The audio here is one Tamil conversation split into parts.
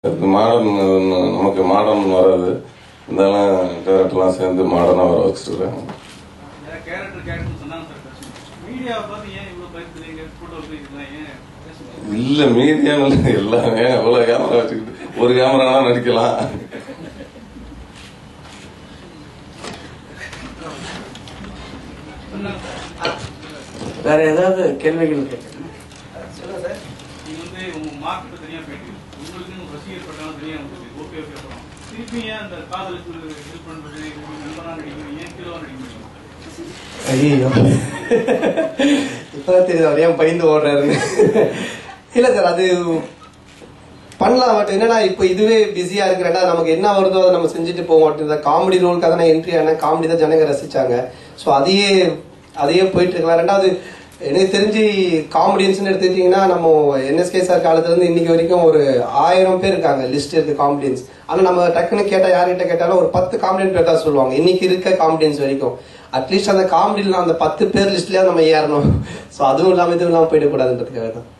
இது மாடர்ன் நமக்கு மாடர்ன் வராது இருந்தாலும் கேரக்டர்லாம் சேர்ந்து மாடர்னாக வர வச்சுருக்காங்க கேரக்டர் கேரக்டர் சொன்னாங்க சார் பிரச்சனை மீடியாவை பார்த்து ஏன் இவ்வளவு பயப்படுறீங்க போட்டோ இதெல்லாம் ஏன் பேச மாட்டீங்க? இல்லை மீடியாவில் எல்லாமே எவ்வளோ கேமரா வச்சுக்கிட்டு ஒரு கேமராலாம் நடிக்கலாம் வேற ஏதாவது கேள்விகள் கேட்கணும் நீங்க வந்து உங்க மார்க்கெட் தனியா போயிட்டு உங்களுக்கு ரசிகர் பட்டாலும் தனியா வந்து ஓகே ஓகே அப்புறம் திருப்பி ஏன் அந்த காதலுக்கு ஹெல்ப் பண்றது உங்களுக்கு நண்பனா நடிக்கணும் ஏன் கிலோ நடிக்கணும் ஐயோ இப்பதான் தெரியுது அவர் ஏன் பயந்து ஓடுறாருன்னு இல்ல சார் அது பண்ணலாம் பட் என்னன்னா இப்போ இதுவே பிஸியா இருக்கிறேன்னா நமக்கு என்ன வருதோ அதை நம்ம செஞ்சுட்டு போவோம் அப்படின்ற காமெடி ரோலுக்காக தான் என்ட்ரி ஆனேன் காமெடி தான் ஜனங்க ரசிச்சாங்க ஸோ அதையே அதையே போயிட்டு இருக்கலாம் ரெண்டாவது எனக்கு தெரிஞ்சு காமெடியன்ஸ்னு எடுத்துக்கிட்டிங்கன்னா நம்ம என்எஸ்கே சார் காலத்துல இருந்து இன்னைக்கு வரைக்கும் ஒரு ஆயிரம் பேர் இருக்காங்க லிஸ்ட் இருக்கு காமெடியன்ஸ் ஆனா நம்ம டக்குன்னு கேட்டா யார்கிட்ட கேட்டாலும் ஒரு பத்து காமெடியன் பேர் தான் சொல்லுவாங்க இன்னைக்கு இருக்க காமெடியன்ஸ் வரைக்கும் அட்லீஸ்ட் அந்த காமெடியில் அந்த பத்து பேர் லிஸ்ட்லயே நம்ம ஏறணும் ஸோ அதுவும் இல்லாமல் இதுவும் இல்லாமல் போயிடக்கூடாதுன்றதுக்காக தான்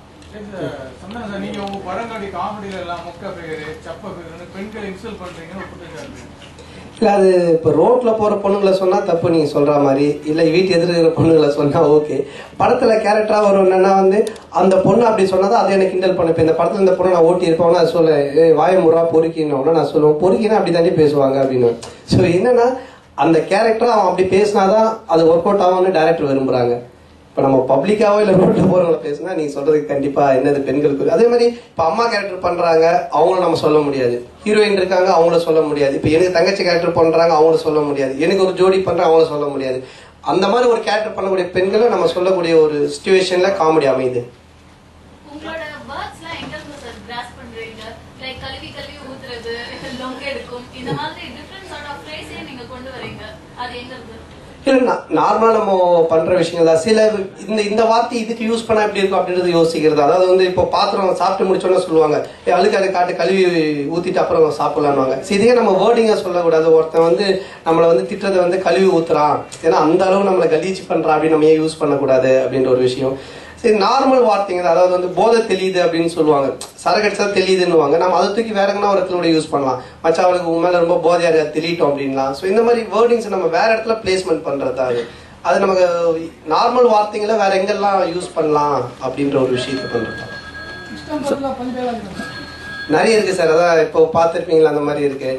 சந்தானம் சார் நீங்க உங்க படங்காடி காமெடியில எல்லாம் மொக்க பேரு சப்ப பேரு பெண்களை இன்சல்ட் பண்றீங்கன்னு ஒரு குற்றச்சாட்டு இல்ல அது இப்போ ரோட்ல போற பொண்ணுங்களை சொன்னா தப்பு நீங்க சொல்ற மாதிரி இல்ல வீட்டு எதிர இருக்கிற பொண்ணுங்களை சொன்னா ஓகே படத்துல கேரக்டரா வரும் என்னன்னா வந்து அந்த பொண்ணு அப்படி சொன்னாதான் அதை எனக்கு கிண்டல் பண்ண இப்ப இந்த படத்துல இந்த பொண்ணை நான் ஓட்டி இருப்போம்னா அது சொல்ல ஏ வாய முறா பொறுக்கினோம்னா நான் சொல்லுவேன் பொறுக்கினா அப்படி தாண்டி பேசுவாங்க அப்படின்னு ஸோ என்னன்னா அந்த கேரக்டர் அவன் அப்படி பேசினாதான் அது ஒர்க் அவுட் ஆகும்னு டேரக்டர் விரும்புறாங்க இப்ப நம்ம பப்ளிக்காவோ இல்ல ரோட்ல போறவங்கள பேசினா நீங்க சொல்றதுக்கு கண்டிப்பா என்னது பெண்களுக்கு அதே மாதிரி இப்ப அம்மா கேரக்டர் பண்றாங்க அவங்களும் நம்ம சொல்ல முடியாது ஹீரோயின் இருக்காங்க அவங்கள சொல்ல முடியாது இப்ப எனக்கு தங்கச்சி கேரக்டர் பண்றாங்க அவங்கள சொல்ல முடியாது எனக்கு ஒரு ஜோடி பண்றாங்க அவங்கள சொல்ல முடியாது அந்த மாதிரி ஒரு கேரக்டர் பண்ணக்கூடிய பெண்களை நம்ம சொல்லக்கூடிய ஒரு சுச்சுவேஷன்ல காமெடி அமையுது உங்களோட வேர்ட்ஸ்லாம் எங்க இருந்து சார் கிராஸ் பண்றீங்க லைக் கல்வி கல்வி ஊத்துறது லொங்க எடுக்கும் இந்த மாதிரி டிஃப்ரெண்ட் சார்ட் ஆஃப் ஃப்ரேஸே நீங்க கொண்டு வரீங்க அது எங்க இருந்து இல்ல நார்மலா நம்ம பண்ற விஷயங்கள் தான் சில இந்த இந்த வார்த்தை இதுக்கு யூஸ் பண்ணா எப்படி இருக்கும் அப்படின்றது யோசிக்கிறது அதாவது வந்து இப்போ பாத்திரம் சாப்பிட்டு முடிச்சோன்னு சொல்லுவாங்க "ஏய், அழுக்காடு காட்டு கழுவி ஊத்திட்டு அப்புறம் சாப்பிடலாம்னுவாங்க சரி இதே நம்ம வேர்டிங்கா சொல்லக்கூடாது ஒருத்தன் வந்து நம்மளை வந்து திட்டுறதை வந்து கழுவி ஊத்துறான் ஏன்னா அந்த அளவு நம்மளை கலீச்சு பண்றான் அப்படின்னு நம்ம ஏன் யூஸ் பண்ணக்கூடாது அப்படின்ற ஒரு விஷயம் சரி நார்மல் வார்த்தைங்க தான். அதாவது வந்து போதை தெரியுது அப்படின்னு சொல்லுவாங்க சரகடிச்சா தெரியுதுன்னுவாங்க நம்ம அதை தூக்கி வேற எங்கன்னா ஒரு இடத்துல யூஸ் பண்ணலாம் மச்சா அவளுக்கு உன் மேல ரொம்ப போதையா இருக்கா தெரியட்டும் அப்படின்லாம் ஸோ இந்த மாதிரி வேர்டிங்ஸ் நம்ம வேற இடத்துல பிளேஸ்மெண்ட் பண்றது அது அது நமக்கு நார்மல் வார்த்தைங்களை வேற எங்கெல்லாம் யூஸ் பண்ணலாம் அப்படின்ற ஒரு விஷயத்தை பண்றது இஷ்டம் போதுலாம் பஞ்சாயத்து நிறைய இருக்கு சார் அதான் இப்போ பார்த்துருப்பீங்களா அந்த மாதிரி இருக்கு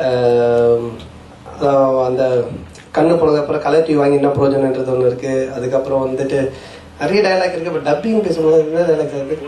அஹ் அதான் அந்த கண்ணு போனதுக்கு அப்புறம் கலர் டிவி வாங்கி என்ன பிரயோஜனன்றது ஒன்று இருக்கு அதுக்கப்புறம் வந்துட்டு நிறைய டயலாக் இருக்கு இப்போ டப்பிங் பேசும்போது என்ன டயலாக் இருக்கு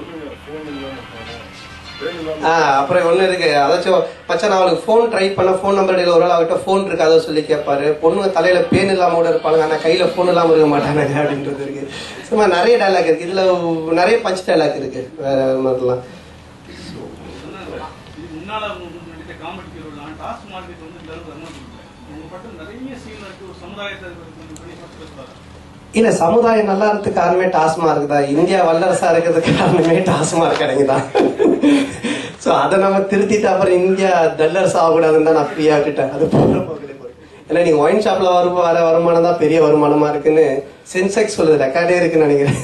ஆ அப்புறம் ஒன்று இருக்கு அதாச்சும் மச்சான் நான் அவளுக்கு ஃபோன் ட்ரை பண்ண ஃபோன் நம்பர் இடையில ஒரு ஆள் அவர்கிட்ட ஃபோன் இருக்கு அதை சொல்லி கேட்பாரு பொண்ணுங்க தலையில பேன் இல்லாம கூட இருப்பாங்க ஆனா கையில ஃபோன் இல்லாம இருக்க மாட்டாங்க அப்படின்றது இருக்கு சும்மா நிறைய டயலாக் இருக்கு இதுல நிறைய பஞ்ச் டயலாக் இருக்கு வேற மாதிரிலாம் சொன்னாங்க இது முன்னால உங்களுக்கு நடித்த காமெடி ஹீரோலாம் டாஸ்க் மார்க்கெட் வந்து இந்த அளவுக்கு அமௌண்ட் இல்லை உங்க பட்டம் நிறைய சீன் இருக்கு ஒரு சமுதாயத்தை கொஞ்சம் பண்ணி பார்த்து இல்ல சமுதாயம் நல்லா இருக்கிறதுக்கு காரணமே டாஸ்மார்க் தான் இந்தியா வல்லரசா இருக்கிறதுக்கு காரணமே டாஸ்மார்க் கடைங்க தான் சோ அதை நம்ம திருத்திட்டு அப்புறம் இந்தியா டல்லர்ஸ் ஆகக்கூடாதுன்னு தான் நான் ஃப்ரீயா விட்டுட்டேன் அது போற போக்கிலே போய் ஏன்னா நீங்க ஒயின் ஷாப்ல வரும் வர வருமானம் தான் பெரிய வருமானமா இருக்குன்னு சென்செக்ஸ் சொல்லுது ரெக்கார்டே இருக்குன்னு நினைக்கிறேன்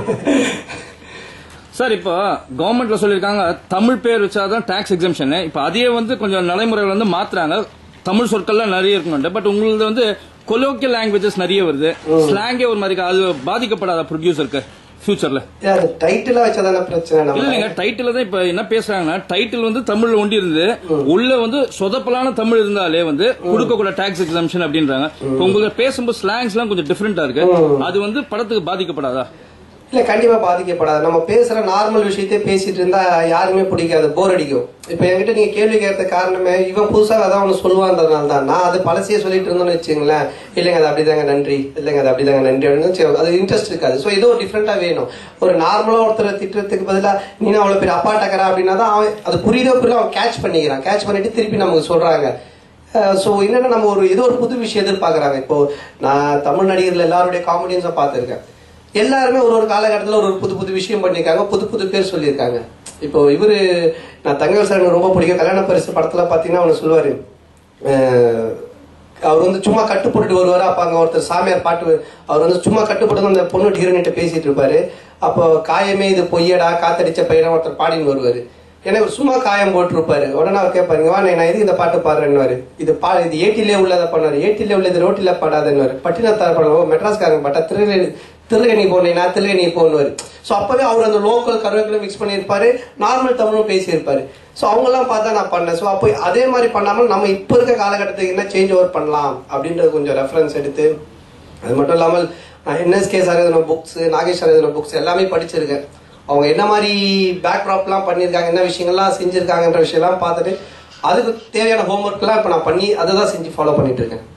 சார் இப்போ கவர்மெண்ட்ல சொல்லியிருக்காங்க தமிழ் பேர் வச்சாதான் டாக்ஸ் எக்ஸம்ஷன் இப்போ அதையே வந்து கொஞ்சம் நடைமுறைகள் வந்து மாத்துறாங்க தமிழ் சொற்கள்லாம் நிறைய இருக்கணும் பட் உங்களது வந்து கொலோக்கியல் லாங்குவேஜஸ் நிறைய வருது ஸ்லாங்கே ஒரு மாதிரி இருக்கு. அது பாதிக்கப்படாத ப்ரொடியூசருக்கு ஃபியூச்சர்ல ஏன் அது டைட்டிலா வச்சாதானே பிரச்சனை இல்ல நம்ம இல்லைங்க டைட்டில் தான் இப்ப என்ன பேசுறாங்கன்னா டைட்டில் வந்து தமிழ்ல ஒண்டி இருந்து உள்ள வந்து சொதப்பலான தமிழ் இருந்தாலே வந்து கொடுக்க கூட டாக்ஸ் எக்ஸாம்ஷன் அப்படின்றாங்க இப்ப உங்களுக்கு பேசும்போது ஸ்லாங்ஸ் எல்லாம் கொஞ்சம் டிஃபரெண்டா இருக்கு அது வந்து படத்துக்கு பாதிக்கப்படாதா இல்ல கண்டிப்பா பாதிக்கப்படாது நம்ம பேசுற நார்மல் விஷயத்தையே பேசிட்டு இருந்தா யாருமே பிடிக்காது போர் அடிக்கும் இப்ப என்கிட்ட நீங்க கேள்வி கேட்கறது காரணமே இவன் புதுசா அதான் ஒண்ணு சொல்லுவான்றதுனால தான் நான் அது பழசையே சொல்லிட்டு இருந்தோம்னு வச்சுங்களேன் இல்லைங்க அது அப்படிதாங்க நன்றி இல்லைங்க அது அப்படிதாங்க நன்றி அப்படின்னு வச்சுக்கோங்க. அது இன்ட்ரெஸ்ட் இருக்காது சோ ஏதோ டிஃப்ரெண்டா வேணும் ஒரு நார்மலா ஒருத்தரை திட்டுறதுக்கு பதிலா நீ அவ்வளவு பெரிய அப்பா டக்கரா அப்படின்னா தான் அவன் அது புரியுதோ புரியல அவன் கேட்ச் பண்ணிக்கிறான் கேட்ச் பண்ணிட்டு திருப்பி நமக்கு சொல்றாங்க ஸோ என்னன்னா நம்ம ஒரு ஏதோ ஒரு புது விஷயம் எதிர்பார்க்கறாங்க இப்போ நான் தமிழ் நடிகர்கள் எல்லாருடைய காமெடியன்ஸை பார்த்துருக்கேன் எல்லாருமே ஒரு ஒரு காலகட்டத்தில் ஒரு ஒரு புது புது விஷயம் பண்ணியிருக்காங்க புது புது பேர் சொல்லியிருக்காங்க இப்போ இவரு நான் தங்கவேல் சார் எனக்கு ரொம்ப பிடிக்கும் கல்யாண பரிசு படத்துல பார்த்தீங்கன்னா அவனு சொல்லுவாரு அஹ், அவர் வந்து சும்மா கட்டு போட்டுட்டு வருவாரு அப்ப அங்க ஒருத்தர் சாமியார் பாட்டு அவர் வந்து சும்மா கட்டு போட்டு அந்த பொண்ணு ஹீரோனிட்ட பேசிட்டு இருப்பாரு அப்போ காயமே இது பொய்யடா காத்தடிச்ச பையனா ஒருத்தர் பாடின்னு வருவாரு எனக்கு சும்மா காயம் போட்டிருப்பாரு உடனே அவர் கேட்பாருங்க வா நான் எதுக்கு இந்த பாட்டு பாடுறேன்னு இது பா இது ஏட்டிலே உள்ளதை பண்ணாரு ஏட்டிலே உள்ளது ரோட்டில பாடாதுன்னு பட்டினத்தார பாடல மெட்ராஸ்காரங்க பாட்டா திருநெல் திருகனி போனேன்னா திருகனி போன்னுவாரு ஸோ அப்பவே அவர் அந்த லோக்கல் கருவேப்பிலை மிக்ஸ் பண்ணியிருப்பாரு நார்மல் தமிழும் பேசியிருப்பாரு ஸோ அவங்கெல்லாம் பார்த்தா நான் பண்ணேன் ஸோ அப்போ அதே மாதிரி பண்ணாமல் நம்ம இப்போ இருக்க காலகட்டத்துக்கு என்ன சேஞ்ச் ஓவர் பண்ணலாம் அப்படின்றது கொஞ்சம் ரெஃபரன்ஸ் எடுத்து அது மட்டும் இல்லாமல் நான் என்எஸ்கே சார் எழுதின புக்ஸ் நாகேஷ் சார் எழுதின புக்ஸ் எல்லாமே படிச்சிருக்கேன் அவங்க என்ன மாதிரி பேக்ராப்லாம் பண்ணியிருக்காங்க என்ன விஷயங்கள்லாம் செஞ்சிருக்காங்கன்ற விஷயம்லாம் பார்த்துட்டு அதுக்கு தேவையான ஹோம்ஒர்க்லாம் இப்போ நான் பண்ணி அதை தான் செஞ்சு ஃபாலோ பண்ணிட்டு இருக்கேன்